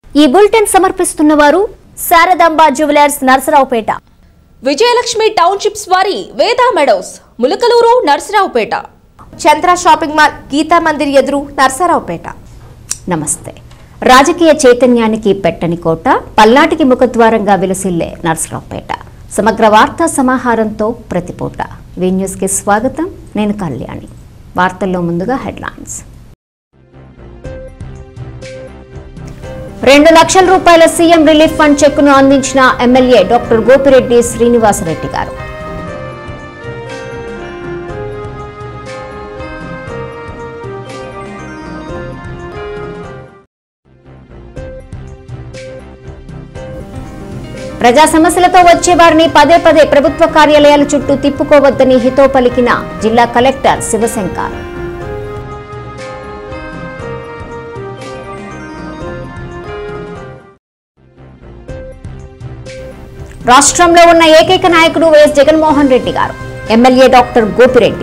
ఈ బులెటిన్ సమర్పిస్తున్న వారు శారదాంబ జ్యువెలర్స్ నరసరావుపేట విజయలక్ష్మి టౌన్షిప్స్ వారి Veda Meadows Mulakaluru Narasaraopet Chandra shopping mall Geeta Mandir ఎదురు నర్సరావుపేట నమస్తే రాజకీయ చైతన్యానికి పెట్టని కోట పల్నాటికి ముఖద్వారంగా విలసిల్లే నరసరావుపేట సమగ్ర వార్తా సమాహారంతో ప్రతిపూట వి న్యూస్కి స్వాగతం నేను కళ్యాణి వార్తల్లో ముందుగా హెడ్లైన్స్ రెండు లక్షల రూపాయల సీఎం రిలీఫ్ ఫండ్ చెక్కును అందించిన ఎమ్మెల్యే డాక్టర్ గోపిరెడ్డి శ్రీనివాసరెడ్డి గారు ప్రజా సమస్యలతో వచ్చే వారిని పదే పదే ప్రభుత్వ కార్యాలయాల చుట్టూ తిప్పుకోవద్దని హితో పలికిన జిల్లా కలెక్టర్ శివశంకర్ రాష్ట్రంలో ఉన్న ఏకైక నాయకుడు వైఎస్ జగన్మోహన్ రెడ్డి గారు ఎమ్మెల్యే డాక్టర్ గోపిరెడ్డి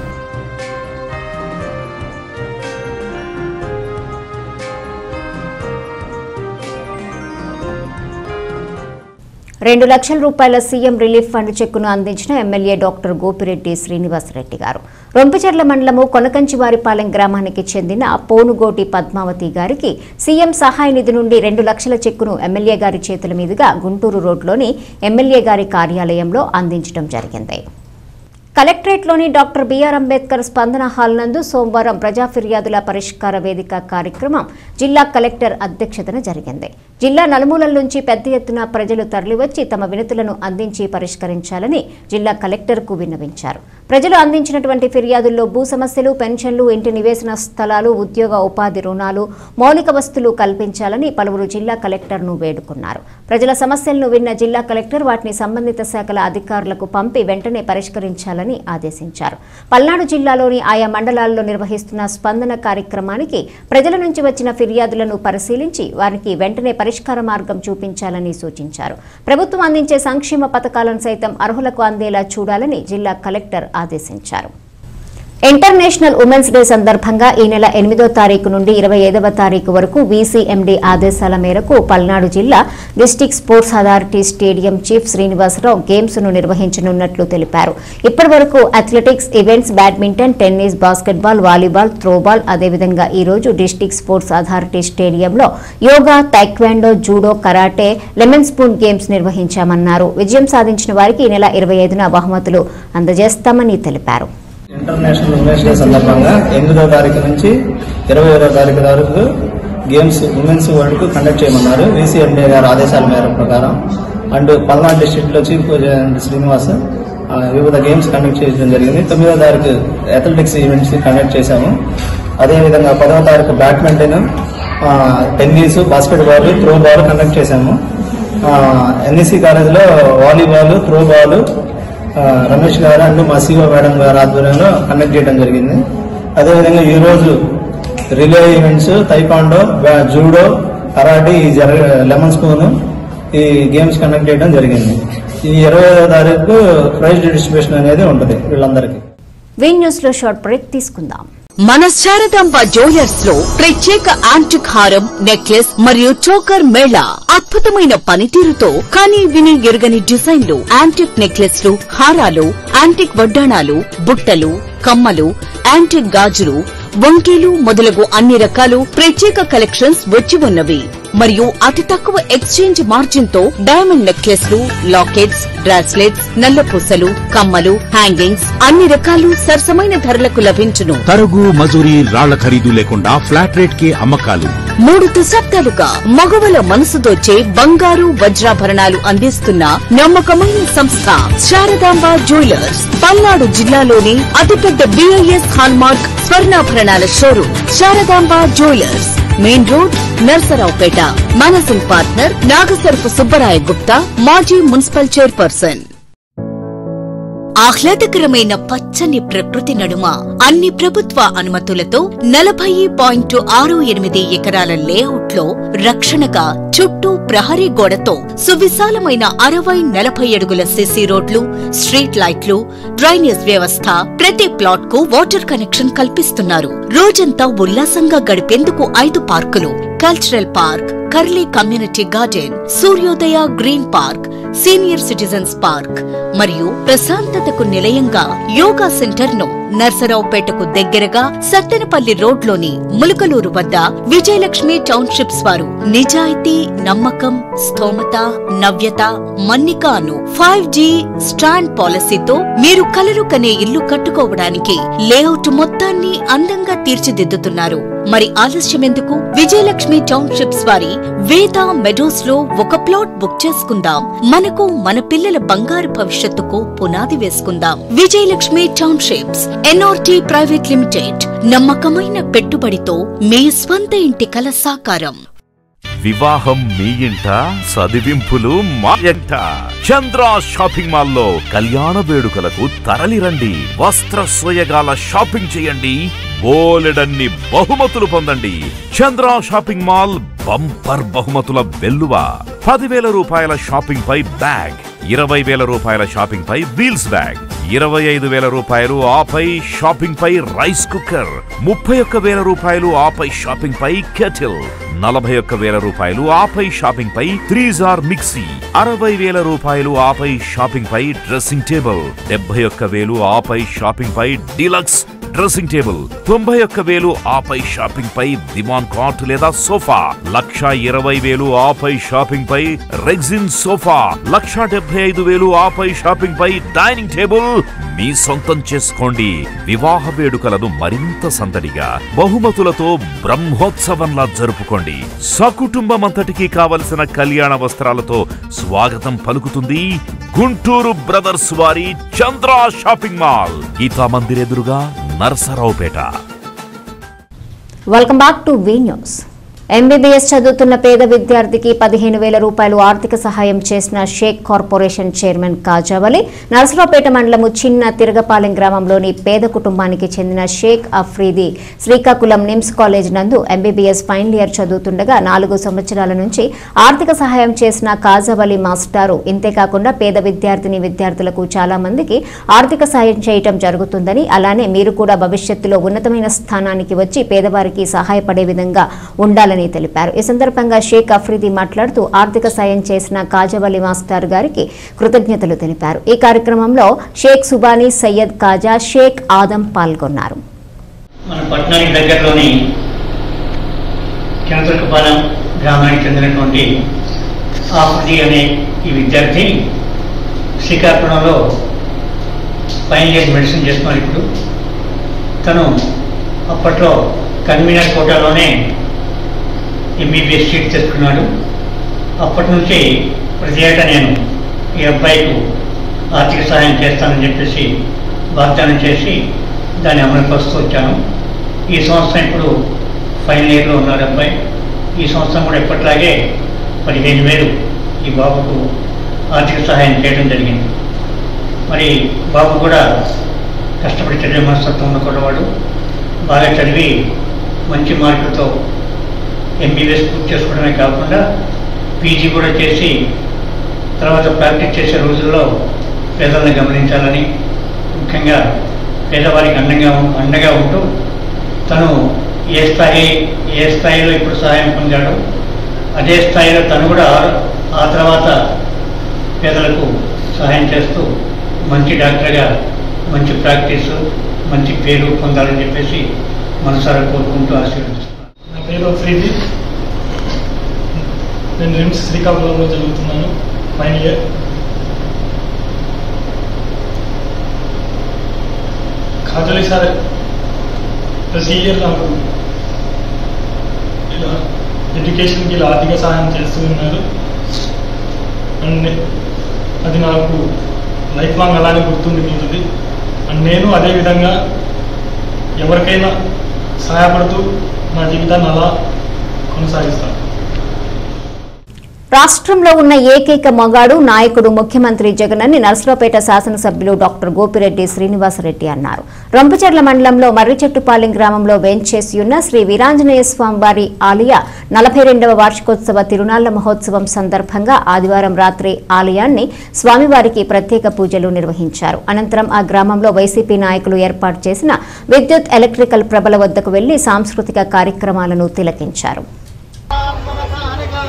రెండు లక్షల రూపాయల సీఎం రిలీఫ్ ఫండ్ చెక్కును అందించిన ఎమ్మెల్యే డాక్టర్ గోపిరెడ్డి శ్రీనివాసరెడ్డి గారు రొంపిచెర్ల మండలము కొనకంచివారిపాలెం గ్రామానికి చెందిన పోనుగోటి పద్మావతి గారికి సీఎం సహాయ నిధి నుండి రెండు లక్షల చెక్కును ఎమ్మెల్యే గారి చేతుల మీదుగా గుంటూరు రోడ్లోని ఎమ్మెల్యే గారి కార్యాలయంలో అందించడం జరిగింది కలెక్టరేట్లోని డాక్టర్ బిఆర్ అంబేద్కర్ స్పందన హాల్ నందు సోమవారం ప్రజా ఫిర్యాదుల పరిష్కార వేదిక కార్యక్రమం జిల్లా కలెక్టర్ అధ్యక్షతన జరిగింది జిల్లా నలుమూలల నుంచి పెద్ద ఎత్తున ప్రజలు తరలివచ్చి తమ వినతులను అందించి పరిష్కరించాలని జిల్లా కలెక్టర్కు విన్నవించారు ప్రజలు అందించినటువంటి ఫిర్యాదుల్లో భూ సమస్యలు పెన్షన్లు ఇంటి నివేశన స్థలాలు ఉద్యోగ ఉపాధి రుణాలు మౌలిక వస్తువులు కల్పించాలని పలువురు జిల్లా కలెక్టర్ను వేడుకున్నారు ప్రజల సమస్యలను విన్న జిల్లా కలెక్టర్ వాటిని సంబంధిత శాఖల అధికారులకు పంపి వెంటనే పరిష్కరించాలని ఆదేశించారు పల్నాడు జిల్లాలోని ఆయా మండలాల్లో నిర్వహిస్తున్న స్పందన కార్యక్రమానికి ప్రజల నుంచి వచ్చిన ఫిర్యాదులను పరిశీలించి వారికి వెంటనే పరిష్కార మార్గం చూపించాలని సూచించారు ప్రభుత్వం అందించే సంక్షేమ పథకాలను సైతం అర్హులకు అందేలా చూడాలని జిల్లా కలెక్టర్ ఆదేశించారు ఇంటర్నేషనల్ ఉమెన్స్ డే సందర్భంగా ఈ నెల ఎనిమిదో తారీఖు నుండి ఇరవై ఐదవ తారీఖు వరకు వీసీఎండీ ఆదేశాల మేరకు పల్నాడు జిల్లా district sports authority stadium chief Srinivasa Rao games ను నిర్వహించనున్నట్లు తెలిపారు ఇప్పటి వరకు athletics events badminton tennis basketball volleyball throwball అదేవిధంగా ఈ రోజు డిస్టిక్ స్పోర్ట్స్ అథారిటీ స్టేడియంలో yoga taekwondo judo karate lemon spoon games నిర్వహించామన్నారు విజయం సాధించిన వారికి ఈ నెల ఇరవై ఐదున బహుమతులు అందజేస్తామని తెలిపారు ఇంటర్నేషనల్ ఉమెన్స్ డే సందర్భంగా ఎనిమిదో తారీఖు నుంచి ఇరవై ఐదో తారీఖు వరకు గేమ్స్ ఉమెన్స్ వరల్డ్ కు కండక్ట్ చేయమన్నారు వీసీఎండే గారి ఆదేశాల మేర ప్రకారం అండ్ పల్నాడు డిస్ట్రిక్ట్ లో చీఫ్ కోచ్ అయిన శ్రీనివాస్ ఆ, వివిధ గేమ్స్ కండక్ట్ చేయడం జరిగింది తొమ్మిదో తారీఖు అథ్లెటిక్స్ ఈవెంట్స్ కండక్ట్ చేశాము అదేవిధంగా పదవ తారీఖు బ్యాడ్మింటన్ ఆ, tennis basketball throwball conduct చేశాము ఎన్ఈసి కాలేజీలో వాలీబాల్ త్రో బాల్ ఆ, రమేష్ గారు అండ్ మా సిఓ మేడం గారు ఆధ్వర్యంలో కండక్ట్ చేయడం జరిగింది అదేవిధంగా ఈ రోజు రిలే ఈవెంట్స్ తైపాండో బ్యా- జూడో కరాటీ ఈ జర లెమన్ స్పూన్ ఈ గేమ్స్ కండక్ట్ చేయడం జరిగింది ఈ ఇరవై ఐదో తారీఖు ప్రైజ్ డిస్ట్రిబ్యూషన్ అనేది ఉంటుంది వీళ్ళందరికీ వి న్యూస్ లో షార్ట్ బ్రేక్ తీసుకుందాం మన శారదాంబ జ్యువెలర్స్ లో ప్రత్యేక యాంటిక్ హారం నెక్లెస్ మరియు చోకర్ మేళా అద్భుతమైన పనితీరుతో కానీ విని ఎరుగని డిజైన్లు యాంటిక్ నెక్లెస్లు హారాలు యాంటిక్ వడ్డాణాలు బుట్టలు కమ్మలు యాంటిక్ గాజులు వంకీలు మొదలగు అన్ని రకాలు ప్రత్యేక కలెక్షన్స్ వచ్చి ఉన్నవి మరియు అతి తక్కువ ఎక్స్చేంజ్ మార్జిన్ తో డైమండ్ నెక్లెస్లు లాకెట్స్ బ్రాస్లెట్స్ నల్లపూసలు కమ్మలు హ్యాంగింగ్స్ అన్ని రకాలు సరసమైన ధరలకు లభించును తరుగు మజూరీ రాళ్ల ఖరీదు లేకుండా ఫ్లాట్ రేట్ కి అమ్మకాలు మూడు దశాబ్దాలుగా మగవల మనసు దోచే బంగారు వజ్రాభరణాలు అందిస్తున్న నమ్మకమైన సంస్థ శారదాంబ జ్యువెలర్స్ పల్నాడు జిల్లాలోని అతిపెద్ద బిఐఎస్ హాల్మార్క్ స్వర్ణాభరణాల showroom Saradamba jewellers main road Narasaraopet managing partner Nagasarapu Subbaraya Gupta మాజీ మున్సిపల్ చైర్పర్సన్ ఆహ్లాదకరమైన పచ్చని ప్రకృతి నడుమ అన్ని ప్రభుత్వ అనుమతులతో నలభై పాయింట్ ఆరు ఎనిమిది ఎకరాల లేఅవుట్ లో రక్షణగా చుట్టూ ప్రహరీ గోడతో సువిశాలమైన అరవై నలభై అడుగుల సిసి రోడ్లు స్ట్రీట్ లైట్లు డ్రైనేజ్ వ్యవస్థ ప్రతి ప్లాట్ కు వాటర్ కనెక్షన్ కల్పిస్తున్నారు రోజంతా ఉల్లాసంగా గడిపేందుకు ఐదు పార్కులు cultural park curly community garden Suryodaya green park senior citizens park మరియు ప్రశాంతతకు నిలయంగా యోగా సెంటర్ ను నర్సరావుపేటకు దగ్గరగా సత్తెనపల్లి రోడ్లోని ములకలూరు వద్ద విజయలక్ష్మి టౌన్షిప్స్ వారు నిజాయితీ నమ్మకం స్థోమత నవ్యత మన్నిక అను ఫైవ్ జీ స్టాండ్ పాలసీతో మీరు కలలు కనే ఇల్లు కట్టుకోవడానికి లేఅవుట్ మొత్తాన్ని అందంగా తీర్చిదిద్దుతున్నారు మరి ఆలస్యం ఎందుకు విజయలక్ష్మి టౌన్షిప్స్ వారి వేద మెడోస్ లో ఒక ప్లాట్ బుక్ చేసుకుందాం మనకు మన పిల్లల బంగారు భవిష్యత్తుకు పునాది వేసుకుందాం Vijayalakshmi townships NRT private limited నమ్మకమైన పెట్టుబడితో మీ స్వంత ఇంటి కల సాకారం వివాహం మీ ఇంట చదివింపులు మా ఇంట చంద్ర షాపింగ్ మాల్ లో కళ్యాణ వేడుకలకు తరలిరండి వస్త్ర సోయగాల షాపింగ్ చేయండి బోలెడన్ని బహుమతులు పొందండి చంద్ర షాపింగ్ మాల్ బంపర్ బహుమతుల వెల్లువ పదివేల రూపాయల షాపింగ్ పై బ్యాగ్ ఇరవై వేల రూపాయల షాపింగ్ పై వీల్స్ బ్యాగ్ ఇరవై ఐదు వేల రూపాయలు ఆపై షాపింగ్ పై రైస్ కుక్కర్ ముప్పై ఒక్క వేల రూపాయలు ఆపై షాపింగ్ పై కెటిల్ నలభై ఒక్క వేల రూపాయలు ఆపై షాపింగ్ పై త్రీ జార్ మిక్సీ అరవై వేల రూపాయలు ఆపై షాపింగ్ పై డ్రెస్సింగ్ టేబుల్ డెబ్బై ఒక్క వేలు ఆపై షాపింగ్ పై డీలక్స్ డ్రెస్సింగ్ టేబుల్ తొంభై ఒక్క వేలు ఆపై షాపింగ్ పై దివాన్ కాట్ లేదా సోఫా లక్ష ఇరవై వేలు ఆపై షాపింగ్ పై రెగ్జిన్ సోఫా లక్ష డెబ్బై ఐదు వేలు ఆపై షాపింగ్ పై డైనింగ్ టేబుల్ మీ సొంతం చేసుకోండి వివాహ వేడుకలను మరింత సందడిగా బహుమతులతో బ్రహ్మోత్సవంలా జరుపుకోండి సకుటుంబం అంతటికి కావలసిన కళ్యాణ వస్త్రాలతో స్వాగతం పలుకుతుంది గుంటూరు బ్రదర్స్ వారి చంద్ర షాపింగ్ మాల్ గీతా మందిర్ ఎదురుగా Narasaraopet welcome back to V news MBBS చదువుతున్న పేద విద్యార్థికి పదిహేను వేల రూపాయలు ఆర్థిక సహాయం చేసిన షేక్ కార్పొరేషన్ చైర్మన్ కాజావలి నరసరావుపేట మండలము చిన్న తిరగపాలెం గ్రామంలోని పేద కుటుంబానికి చెందిన షేక్ అఫ్రీది శ్రీకాకుళం నిమ్స్ కాలేజ్ నందు ఎంబీబీఎస్ ఫైనల్ ఇయర్ చదువుతుండగా నాలుగు సంవత్సరాల నుంచి ఆర్థిక సహాయం చేసిన కాజావలి మాస్టారు ఇంతేకాకుండా పేద విద్యార్థిని విద్యార్థులకు చాలా మందికి ఆర్థిక సాయం చేయటం జరుగుతుందని అలానే మీరు కూడా భవిష్యత్తులో ఉన్నతమైన స్థానానికి వచ్చి పేదవారికి సహాయపడే విధంగా ఉండాలని తెలిపారు ఈ సందర్భంగా షేక్ అఫ్రీది మాట్లాడుతూ ఆర్థిక సాయం చేసిన కాజవలి మాస్టర్ గారికి కృతజ్ఞతలు తెలిపారు ఈ కార్యక్రమంలో షేక్ సుబానీ సయ్యద్ కాజా షేక్ ఆదం పాల్గొన్నారు మన పట్టణానికి దగ్గరలోని కినతుర్కపాలెం గ్రామానికి చెందినటువంటి ఆకృతి అనే ఈ విద్యార్థి శ్రీకాకుళంలో ఫైనల్ ఇయర్ మెడిసిన్ చేస్తున్నారు ఇప్పుడు తను అప్పట్లో కన్వీనర్ కోటాలోనే ఎంబీబీఎస్ సీట్ తెచ్చుకున్నాడు అప్పటి నుంచి ప్రతి ఏటా నేను ఈ అబ్బాయికు ఆర్థిక సహాయం చేస్తానని చెప్పేసి వాగ్దానం చేసి దాన్ని అమలుపరుస్తూ వచ్చాను ఈ సంవత్సరం ఇప్పుడు ఫైనల్ ఇయర్లో ఉన్నారు అబ్బాయి ఈ సంవత్సరం కూడా ఎప్పటిలాగే పదిహేను వేలు ఈ బాబుకు ఆర్థిక సహాయం చేయడం జరిగింది మరి బాబు కూడా కష్టపడి చదివే మనస్తత్వం ఉన్న కుర్రవాడు బాగా చదివి మంచి మార్కులతో ఎంబీబీఎస్ పూర్తి చేసుకోవడమే కాకుండా పీజీ కూడా చేసి తర్వాత ప్రాక్టీస్ చేసే రోజుల్లో పేదలను గమనించాలని ముఖ్యంగా పేదవారికి అండంగా ఉం- అండగా ఉంటూ తను ఏ స్థాయి ఏ స్థాయిలో ఇప్పుడు సహాయం పొందాడో అదే స్థాయిలో తను కూడా ఆ- ఆ తర్వాత పేదలకు సహాయం చేస్తూ మంచి డాక్టర్గా మంచి ప్రాక్టీసు మంచి పేరు పొందాలని చెప్పేసి మనసారా కోరుకుంటూ ఆశీర్వదిస్తున్నాను నా పేరు అఫ్రీది నేను రిమ్స్ శ్రీకాకుళంలో చదువుతున్నాను ఫైనల్ ఇయర్ ఖాజలి సార్ ప్రతి ఇయర్ నాకు ఇలా ఎడ్యుకేషన్కి ఇలా ఆర్థిక సహాయం చేస్తూ ఉన్నారు అండ్ అది నాకు లైఫ్ లాంగ్ అలానే గుర్తుండిపోతుంది అండ్ నేను అదే విధంగా ఎవరికైనా సహాయపడుతూ నా జీవితాన్ని అలా కొనసాగిస్తాను రాష్ట్రంలో ఉన్న ఏకైక మగాడు నాయకుడు ముఖ్యమంత్రి జగన్ అని నర్సరావుపేట శాసనసభ్యులు డాక్టర్ గోపిరెడ్డి శ్రీనివాసరెడ్డి అన్నారు రొంపచెర్ల మండలంలో మర్రిచెట్టుపాలెం గ్రామంలో వేంచేసి ఉన్న శ్రీ వీరాంజనేయ స్వామివారి ఆలయ నలభై రెండవ వార్షికోత్సవ తిరునాళ్ల మహోత్సవం సందర్భంగా ఆదివారం రాత్రి ఆలయాన్ని స్వామివారికి ప్రత్యేక పూజలు నిర్వహించారు అనంతరం ఆ గ్రామంలో వైసీపీ నాయకులు ఏర్పాటు చేసిన విద్యుత్ ఎలక్ట్రికల్ ప్రభల వద్దకు వెళ్లి సాంస్కృతిక కార్యక్రమాలను తిలకించారు శ్రీరామ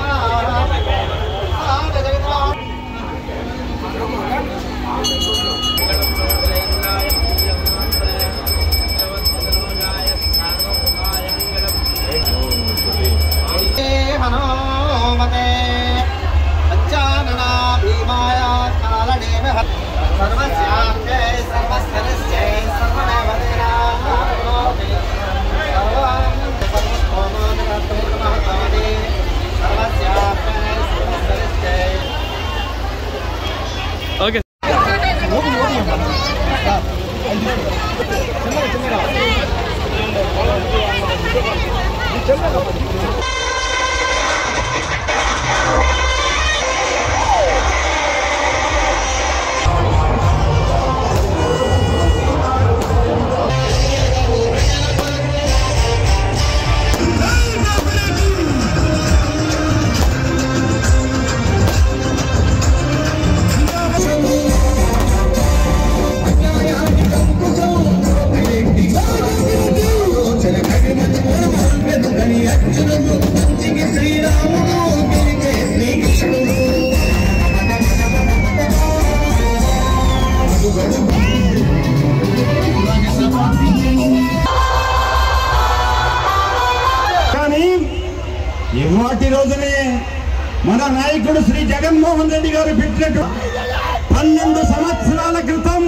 నాయకుడు శ్రీ జగన్మోహన్ రెడ్డి గారు పెట్టినట్టు పన్నెండు సంవత్సరాల క్రితం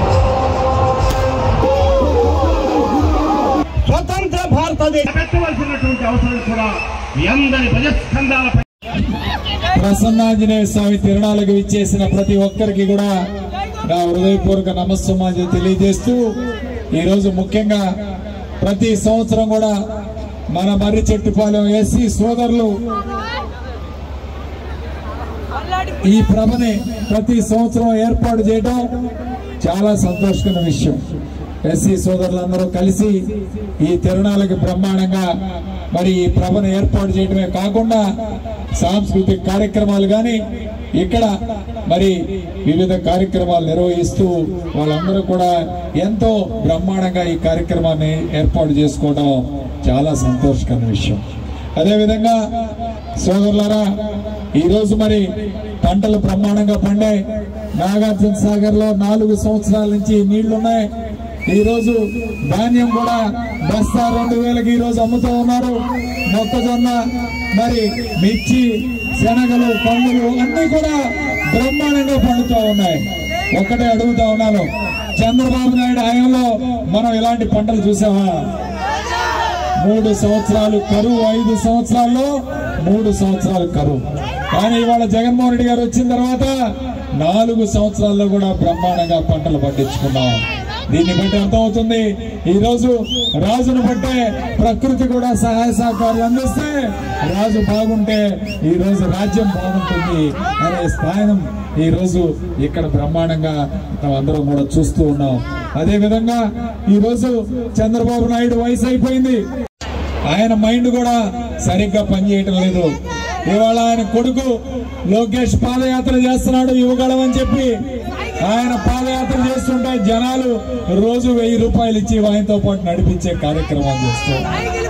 స్వతంత్ర భారతదేశం పెట్టవలసినటువంటి అవసరం కూడా మీ అందరి భజస్కంధాలపై ప్రసన్నాంజనేయ స్వామి తిరునాళ్ళకు ఇచ్చేసిన ప్రతి ఒక్కరికి కూడా నా హృదయపూర్వక నమస్సమాజం తెలియజేస్తూ ఈరోజు ముఖ్యంగా ప్రతి సంవత్సరం కూడా మన మర్రి చెట్టుపాలెం ఎస్సీ సోదరులు ఈ ప్రభని ప్రతి సంవత్సరం ఏర్పాటు చేయడం చాలా సంతోషకర విషయం ఎస్సీ సోదరులందరూ కలిసి ఈ తిరణాలకి బ్రహ్మాండంగా మరి ఈ ప్రభను ఏర్పాటు చేయడమే కాకుండా సాంస్కృతిక కార్యక్రమాలు కానీ ఇక్కడ మరి వివిధ కార్యక్రమాలు నిర్వహిస్తూ వాళ్ళందరూ కూడా ఎంతో బ్రహ్మాండంగా ఈ కార్యక్రమాన్ని ఏర్పాటు చేసుకోవడం చాలా సంతోషకరమైన విషయం అదేవిధంగా సోదరులారా ఈరోజు మరి పంటలు బ్రహ్మాండంగా పండాయి నాగార్జున సాగర్ లో నాలుగు సంవత్సరాల నుంచి నీళ్లున్నాయి ఈ రోజు ధాన్యం కూడా బస్తా రెండు వేలకి ఈ రోజు అమ్ముతూ ఉన్నారు మొక్కజొన్న మరి మిర్చి శనగలు పండులు అన్ని కూడా బ్రహ్మాండంగా పండుతూ ఉన్నాయి ఒక్కటే అడుగుతా ఉన్నాను చంద్రబాబు నాయుడు హయాంలో మనం ఇలాంటి పంటలు చూసామా మూడు సంవత్సరాలు కరువు ఐదు సంవత్సరాల్లో మూడు సంవత్సరాలు కరువు కానీ ఇవాళ జగన్మోహన్ రెడ్డి గారు వచ్చిన తర్వాత నాలుగు సంవత్సరాల్లో కూడా బ్రహ్మాండంగా పంటలు పండించుకున్నాం దీన్ని బట్టి అర్థమవుతుంది ఈ రోజు రాజును బట్టే ప్రకృతి కూడా సహాయ సహకారాలు అందిస్తే రాజు బాగుంటే ఈ రోజు రాజ్యం బాగుంటుంది అనే స్థానం ఈ రోజు ఇక్కడ బ్రహ్మాండంగా మనం అందరం కూడా చూస్తూ ఉన్నాం అదే విధంగా ఈ రోజు చంద్రబాబు నాయుడు వయసు అయిపోయింది ఆయన మైండ్ కూడా సరిగ్గా పనిచేయటం లేదు ఇవాళ ఆయన కొడుకు లోకేష్ పాదయాత్ర చేస్తున్నాడు యువగళం అని చెప్పి ఆయన పాదయాత్ర చేస్తుంటే జనాలు రోజు వెయ్యి రూపాయలు ఇచ్చి ఆయనతో పాటు నడిపించే కార్యక్రమం చేస్తారు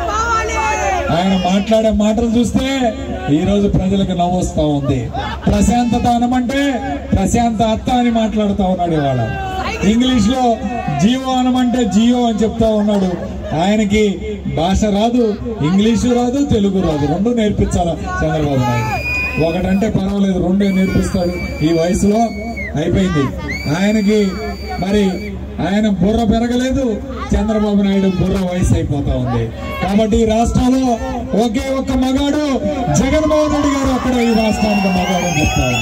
ఆయన మాట్లాడే మాటలు చూస్తే ఈ రోజు ప్రజలకు నవ్వొస్తా ఉంది ప్రశాంతత అనమంటే ప్రశాంత అత్త అని మాట్లాడుతా ఉన్నాడు ఇవాళ ఇంగ్లీష్ లో జియో అనమంటే జియో అని చెప్తా ఉన్నాడు ఆయనకి భాష రాదు ఇంగ్లీషు రాదు తెలుగు రాదు రెండు నేర్పించాలా చంద్రబాబు నాయుడు ఒకటంటే పర్వాలేదు రెండే నేర్పిస్తాడు ఈ వయసులో అయిపోయింది ఆయనకి మరి ఆయన బుర్ర పెరగలేదు చంద్రబాబు నాయుడు బుర్ర వయసు అయిపోతా ఉంది కాబట్టి ఈ రాష్ట్రంలో ఒకే ఒక్క మగాడు జగన్మోహన్ రెడ్డి గారు అక్కడ ఈ రాష్ట్రానికి మగాడు అని చెప్తారు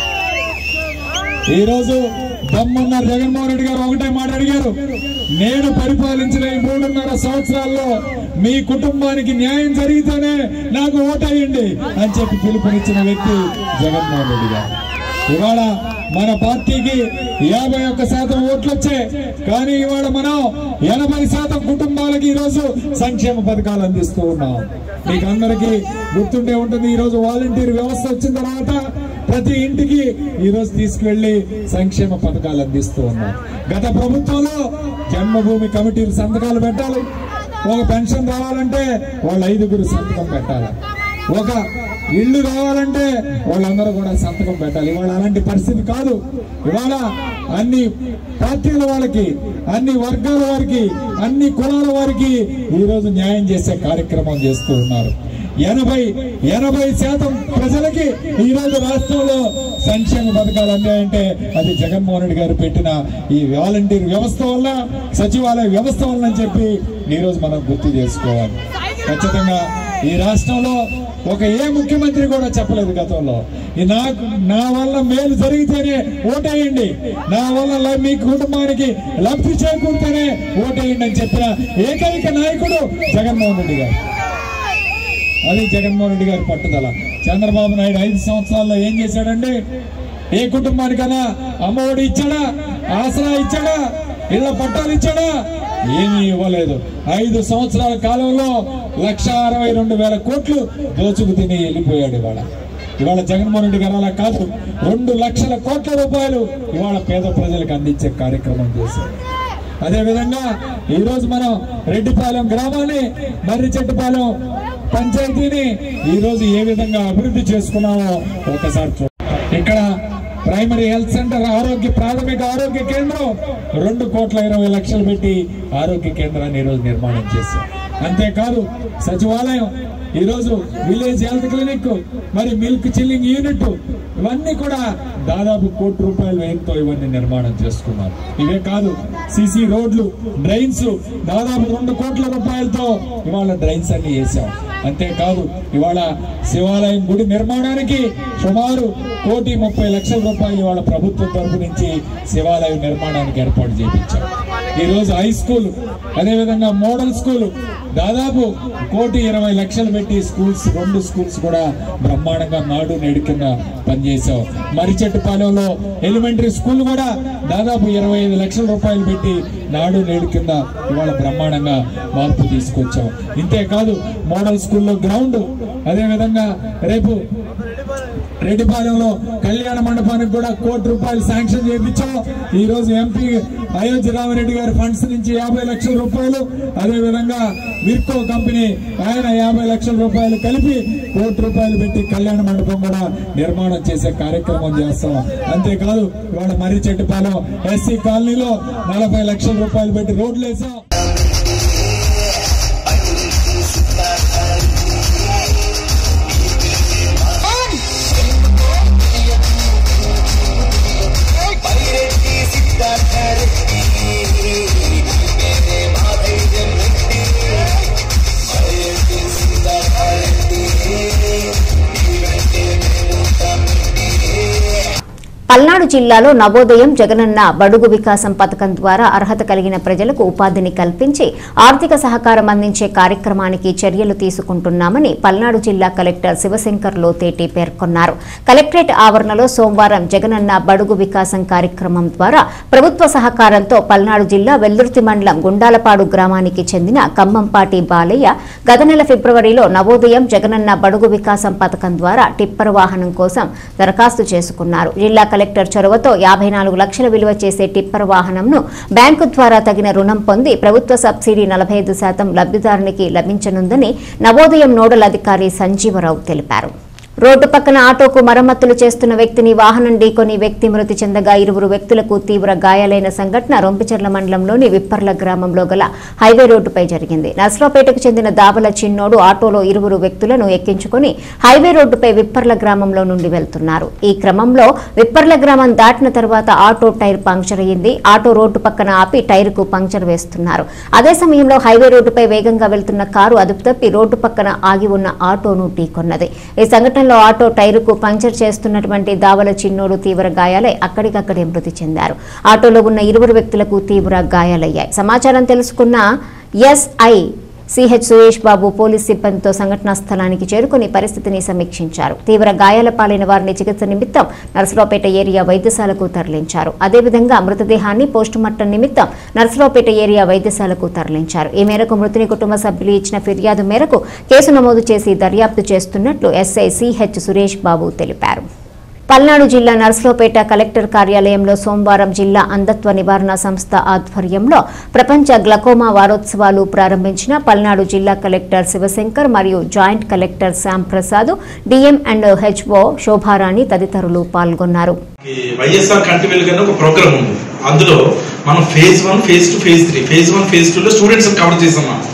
ఈ రోజు దమ్మున్న జగన్మోహన్ రెడ్డి గారు ఒకటే మాట అడిగారు నేను పరిపాలించిన ఈ మూడున్నర సంవత్సరాల్లో మీ కుటుంబానికి న్యాయం జరిగితేనే నాకు ఓటేయండి అని చెప్పి పిలుపునిచ్చిన వ్యక్తి జగన్మోహన్ రెడ్డి గారు ఇవాళ మన పార్టీకి యాభై ఒక్క శాతం ఓట్లు వచ్చాయి కానీ ఇవాళ మనం ఎనభై శాతం కుటుంబాలకి ఈ రోజు సంక్షేమ పథకాలు అందిస్తూ ఉన్నాం మీకు అందరికీ గుర్తుండే ఉంటుంది ఈ రోజు వాలంటీర్ వ్యవస్థ వచ్చిన తర్వాత ప్రతి ఇంటికి ఈ రోజు తీసుకువెళ్లి సంక్షేమ పథకాలు అందిస్తూ ఉన్నాం గత ప్రభుత్వంలో జన్మభూమి కమిటీలు సంతకాలు పెట్టాలి ఒక పెన్షన్ రావాలంటే వాళ్ళ ఐదుగురు సంతకం పెట్టాలి ఒక ఇల్లు కావాలంటే వాళ్ళందరూ కూడా సంతకం పెట్టాలి ఇవాళ అలాంటి పరిస్థితి కాదు ఇవాళ అన్ని పార్టీల వాళ్ళకి అన్ని వర్గాల వారికి అన్ని కులాల వారికి ఈ రోజు న్యాయం చేసే కార్యక్రమం చేస్తూ ఉన్నారు ఎనభై ఎనభై శాతం ప్రజలకి ఈ రోజు రాష్ట్రంలో సంక్షేమ పథకాలు అందాయంటే అది జగన్మోహన్ రెడ్డి గారు పెట్టిన ఈ వాలంటీర్ వ్యవస్థ వల్ల సచివాలయ వ్యవస్థ వల్ల అని చెప్పి ఈ రోజు మనం గుర్తు చేసుకోవాలి ఖచ్చితంగా ఈ రాష్ట్రంలో ఒక ఏ ముఖ్యమంత్రి కూడా చెప్పలేదు గతంలో ఈ నాకు నా వల్ల మేలు జరిగితేనే ఓటేయండి నా వల్ల ల- మీ కుటుంబానికి లబ్ధి చేకూరితేనే ఓటేయండి అని చెప్పిన ఏకైక నాయకుడు జగన్మోహన్ రెడ్డి గారు అది జగన్మోహన్ రెడ్డి గారి పట్టుదల చంద్రబాబు నాయుడు ఐదు సంవత్సరాల్లో ఏం చేశాడండి ఏ కుటుంబానికైనా అమ్మఒడి ఇచ్చాడా ఆసరా ఇచ్చాడా ఇళ్ల పట్టాలు ఇచ్చాడా ఏమీ ఇవ్వలేదు ఐదు సంవత్సరాల కాలంలో లక్ష అరవై రెండు వేల కోట్లు దోచుకు తిని వెళ్ళిపోయాడు ఇవాళ ఇవాళ జగన్మోహన్ రెడ్డి గారు అలా కాదు రెండు లక్షల కోట్ల రూపాయలు ఇవాళ పేద ప్రజలకు అందించే కార్యక్రమం చేశారు అదే విధంగా ఈ రోజు మనం రెడ్డిపాలెం గ్రామాన్ని మర్రి చెట్టుపాలెం పంచాయతీని ఈ రోజు ఏ విధంగా అభివృద్ధి చేసుకున్నామో ఒకసారి చూ ఇక్కడ ప్రైమరీ హెల్త్ సెంటర్ ఆరోగ్య ప్రాథమిక ఆరోగ్య కేంద్రం రెండు కోట్ల ఇరవై లక్షలు పెట్టి ఆరోగ్య కేంద్రాన్ని ఈ రోజు నిర్మాణం చేశాం అంతేకాదు సచివాలయం ఈ రోజు విలేజ్ హెల్త్ క్లినిక్ మరి మిల్క్ చిల్లింగ్ యూనిట్ ఇవన్నీ కూడా దాదాపు కోటి రూపాయల వ్యయంతో ఇవన్నీ నిర్మాణం చేసుకున్నారు ఇవే కాదు సిసి రోడ్లు డ్రైన్స్ దాదాపు రెండు కోట్ల రూపాయలతో ఇవాళ డ్రైన్స్ అన్ని వేసాం అంతేకాదు ఇవాళ శివాలయం గుడి నిర్మాణానికి సుమారు కోటి ముప్పై లక్షల రూపాయలు ఇవాళ ప్రభుత్వం తరపు నుంచి శివాలయం నిర్మాణానికి ఏర్పాటు చేయించాం ఈ రోజు హై స్కూల్ అదేవిధంగా మోడల్ స్కూల్ దాదాపు కోటి ఇరవై లక్షలు పెట్టి స్కూల్స్ రెండు స్కూల్స్ కూడా బ్రహ్మాండంగా నాడు నేడు కింద పనిచేసాం మరిచెట్టుపాలెంలో ఎలిమెంటరీ స్కూల్ కూడా దాదాపు ఇరవై ఐదు లక్షల రూపాయలు పెట్టి నాడు నేడు కింద ఇవాళ బ్రహ్మాండంగా మార్పు తీసుకొచ్చాం ఇంతే కాదు మోడల్ స్కూల్లో గ్రౌండ్ అదే విధంగా రేపు రెడ్డిపాలెంలో కళ్యాణ మండపానికి కూడా కోటి రూపాయలు శాంక్షన్ చేయించాం ఈ రోజు ఎంపీ అయోధ్య రామరెడ్డి గారి ఫండ్స్ నుంచి యాభై లక్షల రూపాయలు అదే విధంగా విర్కో కంపెనీ ఆయన యాభై లక్షల రూపాయలు కలిపి కోటి రూపాయలు పెట్టి కళ్యాణ మండపం కూడా నిర్మాణం చేసే కార్యక్రమం చేస్తాం అంతేకాదు ఇవాళ మర్రి చెట్టుపాలెం ఎస్సీ కాలనీలో నలభై లక్షల రూపాయలు పెట్టి రోడ్లు వేసాం పల్నాడు జిల్లాలో నవోదయం జగనన్న బడుగు వికాసం పథకం ద్వారా అర్హత కలిగిన ప్రజలకు ఉపాధిని కల్పించి ఆర్థిక సహకారం అందించే కార్యక్రమానికి చర్యలు తీసుకుంటున్నామని పల్నాడు జిల్లా కలెక్టర్ శివశంకర్ లోతేటి పేర్కొన్నారు కలెక్టరేట్ ఆవరణలో సోమవారం జగనన్న బడుగు వికాసం కార్యక్రమం ద్వారా ప్రభుత్వ సహకారంతో పల్నాడు జిల్లా వెల్దుర్తి మండలం గుండాలపాడు గ్రామానికి చెందిన కమ్మంపాటి బాలయ్య గత నెల ఫిబ్రవరిలో నవోదయం జగనన్న బడుగు వికాసం పథకం ద్వారా టిప్పర్ వాహనం కోసం దరఖాస్తు చేసుకున్నారు జిల్లా కలెక్టర్ చొరవతో యాభై నాలుగు లక్షల విలువ చేసే టిప్పర్ వాహనంను బ్యాంకు ద్వారా తగిన రుణం పొంది ప్రభుత్వ సబ్సిడీ నలభై ఐదు శాతం లబ్ధిదారునికి లభించనుందని నవోదయం నోడల్ అధికారి సంజీవరావు తెలిపారు రోడ్డు పక్కన ఆటోకు మరమ్మతులు చేస్తున్న వ్యక్తిని వాహనం ఢీకొని వ్యక్తి మృతి చెందగా ఇరువురు వ్యక్తులకు తీవ్ర గాయాలైన సంఘటన రొంపిచెర్ల మండలంలోని విప్పర్ల గ్రామంలో గల హైవే రోడ్డుపై జరిగింది నర్సరావుపేటకు చెందిన దాబల చిన్నోడు ఆటోలో ఇరువురు వ్యక్తులను ఎక్కించుకొని హైవే రోడ్డుపై విప్పర్ల గ్రామంలో నుండి వెళ్తున్నారు ఈ క్రమంలో విప్పర్ల గ్రామం దాటిన తర్వాత ఆటో టైర్ పంక్చర్ అయ్యింది ఆటో రోడ్డు పక్కన ఆపి టైర్కు పంక్చర్ వేస్తున్నారు అదే సమయంలో హైవే రోడ్డుపై వేగంగా వెళ్తున్న కారు అదుపు తప్పి రోడ్డు పక్కన ఆగి ఉన్న ఆటోను ఢీకొన్నది ఈ సంఘటనలో ఆటో టైరుకు పంక్చర్ చేస్తున్నటువంటి దావల చిన్నోడు తీవ్ర గాయాలై అక్కడికక్కడే మృతి చెందారు ఆటోలో ఉన్న ఇరువురు వ్యక్తులకు తీవ్ర గాయాలయ్యాయి సమాచారం తెలుసుకున్న SI CH Suresh Babu police సిబ్బందితో సంఘటనా స్థలానికి చేరుకుని పరిస్థితిని సమీక్షించారు తీవ్ర గాయాల పాలైన వారిని చికిత్స నిమిత్తం నర్సరావుపేట ఏరియా వైద్యశాలకు తరలించారు అదేవిధంగా మృతదేహాన్ని పోస్టుమార్టం నిమిత్తం నర్సరావుపేట ఏరియా వైద్యశాలకు తరలించారు ఈ మేరకు మృతుని కుటుంబ సభ్యులు ఇచ్చిన ఫిర్యాదు మేరకు కేసు నమోదు చేసి దర్యాప్తు చేస్తున్నట్లు ఎస్ఐ సిహెచ్ సురేష్ బాబు తెలిపారు పల్నాడు జిల్లా నర్సరావుపేట కలెక్టర్ కార్యాలయంలో సోమవారం జిల్లా అంధత్వ నివారణ సంస్థ ఆధ్వర్యంలో ప్రపంచ గ్లకోమా వారోత్సవాలు ప్రారంభించిన పల్నాడు జిల్లా కలెక్టర్ శివశంకర్ మరియు joint collector Shyam Prasad DM and HO Shobharani తదితరులు పాల్గొన్నారు ఈ వైఎస్ఆర్ కంటి వెలుగు అనే ఒక ప్రోగ్రామ్ ఉంది అందులో మనం phase one phase two phase three phase one phase టూలో స్టూడెంట్స్ కవర్ చేసాం మనం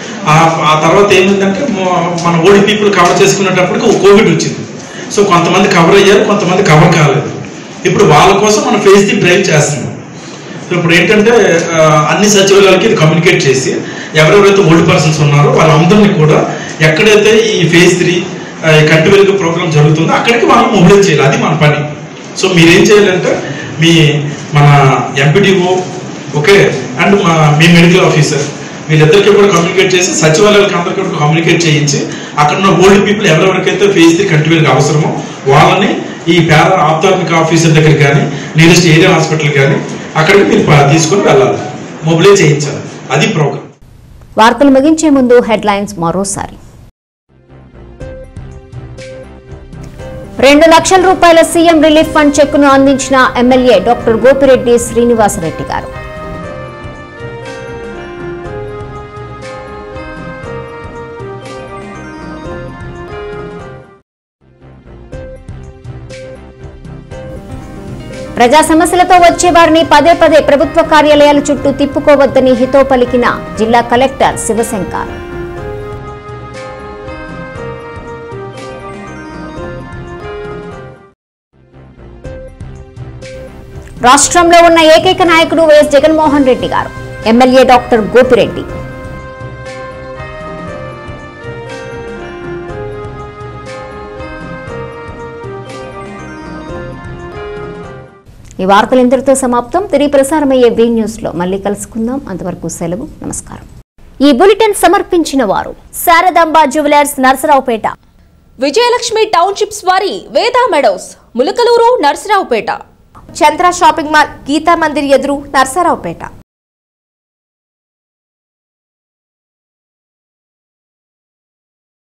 ఆ- ఆ తర్వాత ఏమైందంటే మొ- మన ఓడి పీపుల్ కవర్ చేసుకునేటప్పటికి కోవిడ్ వచ్చింది సో కొంతమంది కవర్ అయ్యారు కొంతమంది కవర్ కాలేదు ఇప్పుడు వాళ్ళ కోసం మనం ఫేజ్ త్రీ డ్రైవ్ చేస్తున్నాం సో ఇప్పుడు ఏంటంటే ఆ, అన్ని సచివాలయాలకి ఇది కమ్యూనికేట్ చేసి ఎవరెవరైతే ఓల్డ్ పర్సన్స్ ఉన్నారో వాళ్ళందరినీ కూడా ఎక్కడైతే ఈ ఫేజ్ త్రీ కంటి వెలుగు ప్రోగ్రామ్ జరుగుతుందో అక్కడికి వాళ్ళు మొబిలైజ్ చేయాలి అది మన పని సో మీరేం చేయాలంటే మీ మన ఎంపీడీఓ ఓకే అండ్ మా మీ మెడికల్ ఆఫీసర్ వీళ్ళిద్దరికీ కూడా కమ్యూనికేట్ చేసి సచివాలయాలకు అందరికీ కూడా కమ్యూనికేట్ చేయించి అక్కడ ఉన్న ఓల్డ్ పీపుల్ ఎవరెవరికైతే ఫేజ్ త్రీ కంటి వెలుగు అవసరమో వాళ్ళని ఈ పేర ఆప్తాత్మిక ఆఫీసర్ దగ్గర కానీ నియరెస్ట్ ఏరియా హాస్పిటల్ కానీ అక్కడికి మీరు ప- తీసుకొని వెళ్ళాలి మొబిలైజ్ చేయించాలి అది ప్రోగ్రామ్ వార్తలు ముగించే ముందు హెడ్లైన్స్ మరోసారి రెండు లక్షల రూపాయల సీఎం రిలీఫ్ ఫండ్ చెక్కును అందించిన ఎమ్మెల్యే డాక్టర్ గోపిరెడ్డి శ్రీనివాసరెడ్డి గారు ప్రజా సమస్యలతో వచ్చే వారిని పదే పదే ప్రభుత్వ కార్యాలయాల చుట్టూ తిప్పుకోవద్దని హితో పలికిన జిల్లా కలెక్టర్ శివశంకర్ రాష్ట్రంలో ఉన్న ఏకైక నాయకుడు వైఎస్ జగన్మోహన్ రెడ్డి గారు ఎమ్మెల్యే డాక్టర్ గోపిరెడ్డి ఈ వార్తలు ఇంతటితో సమాప్తం తిరిగి ప్రసారమయ్యే వీ న్యూస్ లో మళ్ళీ కలుసుకుందాం అంతవరకు సెలవు నమస్కారం ఈ బులెటిన్ సమర్పించిన వారు శారదాంబ జ్యువెలర్స్ నర్సరావుపేట విజయలక్ష్మి టౌన్షిప్స్ వారి Veda Meadows Mulakaluru Narasaraopet Chandra shopping mall Geeta Mandir ఎదురు నర్సరావుపేట